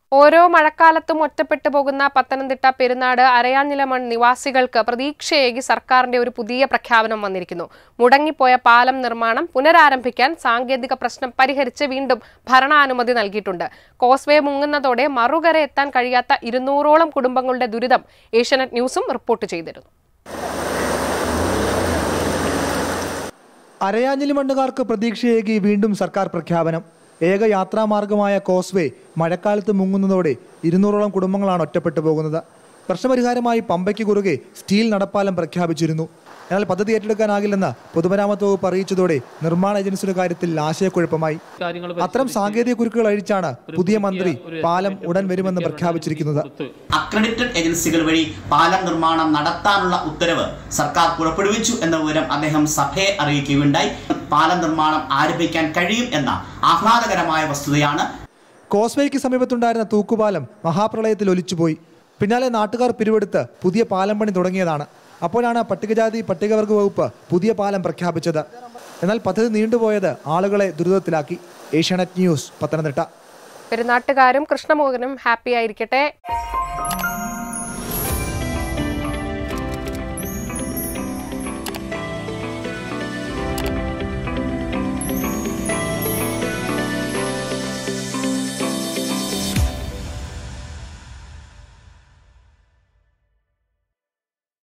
ഓരോ മഴക്കാലത്തും ഒറ്റപ്പെട്ടു പോകുന്ന പത്തനംതിട്ട പെരുന്നാട് അരയാഞ്ഞിലമൺ നിവാസികൾക്ക് പ്രതീക്ഷയേകി സർക്കാരിന്റെ ഒരു പുതിയ പ്രഖ്യാപനം വന്നിരിക്കുന്നു മുടങ്ങിപ്പോയ പാലം നിർമ്മാണം പുനരാരംഭിക്കാൻ സാങ്കേതിക പ്രശ്നം പരിഹരിച്ച് വീണ്ടും ഭരണാനുമതി നൽകിയിട്ടുണ്ട് കോസ്വേ മുങ്ങുന്നതോടെ മറുകര എത്താൻ കഴിയാത്ത ഇരുന്നൂറോളം കുടുംബങ്ങളുടെ ദുരിതം ഏഷ്യാനെറ്റ് ന്യൂസും റിപ്പോർട്ട് ചെയ്തിരുന്നു അരയാഞ്ഞിലി മണ്ണുകാർക്ക് പ്രതീക്ഷയേകി വീണ്ടും സർക്കാർ പ്രഖ്യാപനം ഏക യാത്രാമാർഗമായ കോസ്വേ മഴക്കാലത്ത് മുങ്ങുന്നതോടെ ഇരുന്നൂറോളം കുടുംബങ്ങളാണ് ഒറ്റപ്പെട്ടു പോകുന്നത് പ്രശ്നപരിഹാരമായി പമ്പയ്ക്ക് കുറുകെ സ്റ്റീൽ നടപ്പാലം പ്രഖ്യാപിച്ചിരുന്നു എന്നാൽ പദ്ധതി ഏറ്റെടുക്കാനാകില്ലെന്ന് പൊതുമരാമത്ത് വകുപ്പ് അറിയിച്ചതോടെ നിർമ്മാണ ഏജൻസിയുടെ കാര്യത്തിൽ ആശയക്കുഴപ്പമായി അത്തരം സാങ്കേതിക കുരുക്കുകൾ അഴിച്ചാണ് പുതിയ മന്ത്രി പാലം ഉടൻ വരുമെന്ന് പ്രഖ്യാപിച്ചിരിക്കുന്നത് അക്രഡിറ്റഡ് ഏജൻസികൾ വഴി പാലം നിർമ്മാണം നടത്താനുള്ള ഉത്തരവ് സർക്കാർ പുറപ്പെടുവിച്ചു എന്ന വിവരം അദ്ദേഹം സഭയെ അറിയിക്കുകയുണ്ടായി പാലം നിർമ്മാണം ആരംഭിക്കാൻ കഴിയും എന്ന ആഹ്ലാദകരമായ വസ്തുതയാണ് കോസ്വേയ്ക്ക് സമീപത്തുണ്ടായിരുന്ന തൂക്കുപാലം മഹാപ്രളയത്തിൽ ഒലിച്ചുപോയി പിന്നാലെ നാട്ടുകാർ പിരിവെടുത്ത് പുതിയ പാലം പണി തുടങ്ങിയതാണ് അപ്പോഴാണ് പട്ടികജാതി പട്ടികവർഗ വകുപ്പ് പുതിയ പാലം പ്രഖ്യാപിച്ചത് എന്നാൽ പദ്ധതി നീണ്ടുപോയത് ആളുകളെ ദുരിതത്തിലാക്കി ഏഷ്യാനെറ്റ് ന്യൂസ് പത്തനംതിട്ട പെരുന്നാട്ടുകാരും കൃഷ്ണമോഹനും ഹാപ്പി ആയിരിക്കട്ടെ